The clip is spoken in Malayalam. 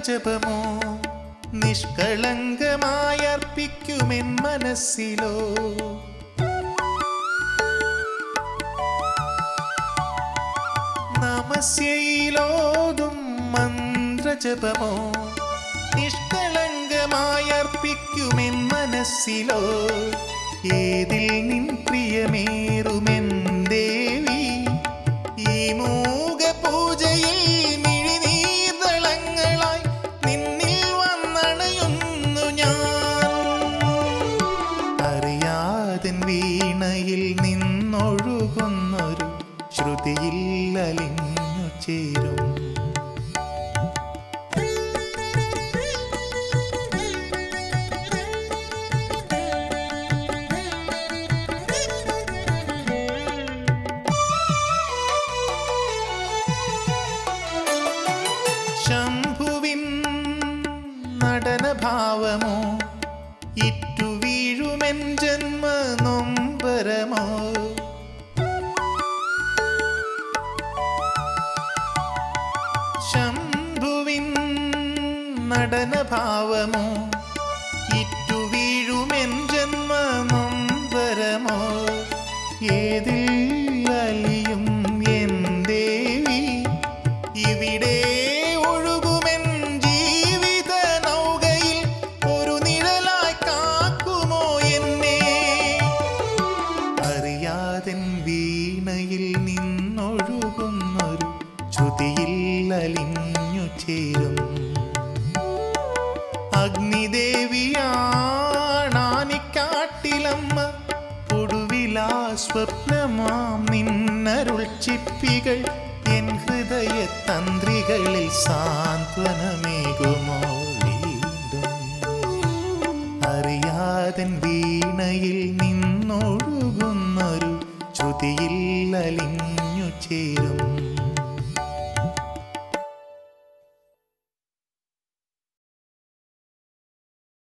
മന്ത്രജപമോ നിഷ്കളങ്കമായർപ്പിക്കുമെൻ മനസ്സിലോ നമസ്യയിലോതും മന്ത്രജപമോ നിഷ്കളങ്കമായർപ്പിക്കുമെൻ മനസ്സിലോ ഏതിൽ നിൻ പ്രിയമേറുമെൻ ദേവി ഈ മൂക പൂജയിൽ മിഴിനീർദളങ്ങളായി നിന്നിൽ വന്നണയുന്നു ഞാൻ അറിയാതൻ വീണയിൽ നിന്നൊഴുകുന്നൊരു ശ്രുതിയിൽ അലിഞ്ഞു ചേരും ശംഭുവിൻ നടനഭാവമോ ഇറ്റു വീഴുമെൻ ജന്മ നൊമ്പരമോ ശംഭുവിൻ നടനഭാവമോ ഇറ്റു വീഴുമെൻ ജന്മ നൊമ്പരമോ ഏതിൽ അലിയും എൻ ദേവി ഇവിടെ ഒഴുകുമെൻ ജീവിത നൗകയിൽ ഒരു നിഴലായി കാക്കുമോ എന്നെ അറിയാതൻ വീണയിൽ നിന്നൊഴുകുന്നൊരു ശ്രുതിയിൽ അലിഞ്ഞു ചേരും അഗ്നിദേവിയാണാനിക്കാട്ടിലമ്മ ഒടുവിലാ സ്വപ്നമാം നിന്നരുൾ ചിപ്പികൾ എൻ ഹൃദയ തന്ത്രികളിൽ സാന്ത്വനമേകുമോ വീണ്ടും അറിയാതൻ വീണയിൽ നിന്നൊഴുകുന്നൊരു ശ്രുതിയിൽ അലിഞ്ഞു ചേരും